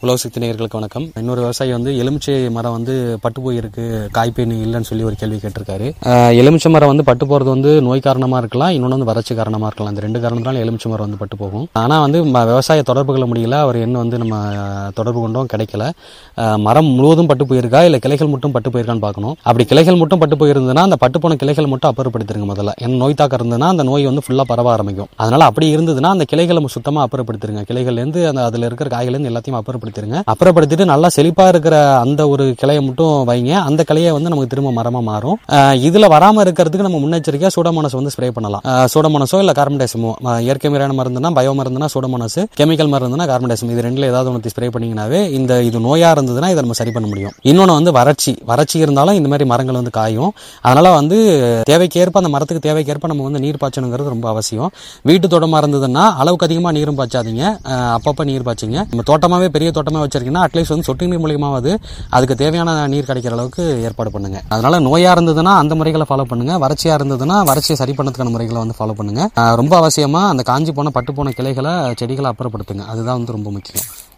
உலக சக்தி நேயர்களுக்கு வணக்கம் இன்னொரு விவசாயி வந்து எலுமிச்சை மரம் வந்து பட்டு போயிருக்கு காய்ப்பேன் இல்லைன்னு சொல்லி ஒரு கேள்வி கேட்டிருக்காரு ஆஹ் எலுமிச்சை மரம் வந்து பட்டு போறது வந்து நோய் காரணமா இருக்கலாம் இன்னொன்று வந்து வறட்சி காரணமா இருக்கலாம் இந்த ரெண்டு காரணத்தினால எலுமிச்சை மரம் வந்து பட்டு போகும் ஆனா வந்து ம- விவசாய தொடர்பு கொள்ள முடியல அவர் என்ன வந்து நம்ம ஆஹ், தொடர்பு கொண்டோம் கிடைக்கல ஆஹ், மரம் முழுவதும் பட்டு போயிருக்கா இல்ல கிளைகள் மட்டும் பட்டு போயிருக்கான்னு பார்க்கணும் அப்படி கிளைகள் மட்டும் பட்டு போயிருந்ததுன்னா அந்த பட்டு போன கிளைகள் மட்டும் அப்புறப்படுத்திருங்க முதல்ல ஏன்னா நோய் தாக்கம் இருந்ததுன்னா அந்த நோய் வந்து ஃபுல்லா பரவ ஆரம்பிக்கும் அதனால அப்படி இருந்ததுன்னா அந்த கிளைகளை சுத்தமா அப்புறப்படுத்திருங்க கிளைகள்ல இருந்து அந்த அதுல இருக்கிற காய்கள் இருந்து எல்லாத்தையும் அப்புறப்படுத்திருங்க அப்புறப்படுத்திட்டு நல்லா செழிப்பா இருக்கிற அந்த ஒரு கிளையை மட்டும் வைங்க அந்த கிளையை வந்து நமக்கு திரும்ப மரமா மாறும் ஆஹ் இதுல வராம இருக்கிறதுக்கு நம்ம முன்னெச்சரிக்கையா சூடமோனஸ் வந்து ஸ்ப்ரே பண்ணலாம் ஆஹ் சூடமோனஸோ இல்ல கார்பன் டேசமோ இயற்கை முறையான மருந்துனா பயோ மருந்துனா சூடமோனஸ் கெமிக்கல் மருந்துனா கார்பன் டேசம் இது ரெண்டுல ஏதாவது ஒன்று ஸ்ப்ரே பண்ணீங்கன்னாவே இந்த இது நோயா இருந்ததுன்னா இதை நம்ம சரி பண்ண முடியும் இன்னொன்று வந்து வறட்சி வறட்சி இருந்தாலும் இந்த மாதிரி மரங்கள் வந்து காயும் அதனால வந்து தேவைக்கேற்ப அந்த மரத்துக்கு தேவைக்கேற்ப நம்ம வந்து நீர் பாய்ச்சணுங்கிறது ரொம்ப அவசியம் வீட்டு தோட்டமா இருந்ததுன்னா அளவுக்கு அதிகமாக நீரும் பாய்ச்சாதீங்க அஹ் அப்பப்போ நீர் பாய்ச்சிங்க நம்ம தோட்டமாவே பெரிய தோட்டமா வச்சிருக்கீங்கன்னா அட்லீஸ்ட் வந்து சொட்டு நீர் மூலியமாவது அதுக்கு தேவையான நீர் கிடைக்கிற அளவுக்கு ஏற்பாடு பண்ணுங்க அதனால நோயா இருந்ததுன்னா அந்த முறைகளை ஃபாலோ பண்ணுங்க வறட்சியா இருந்ததுன்னா வறட்சியை சரி பண்ணதுக்கான முறைகளை வந்து ஃபாலோ பண்ணுங்க அஹ் ரொம்ப அவசியமா அந்த காஞ்சி போன பட்டு போன கிளைகளை செடிகளை அப்புறப்படுத்துங்க அதுதான் வந்து ரொம்ப முக்கியம்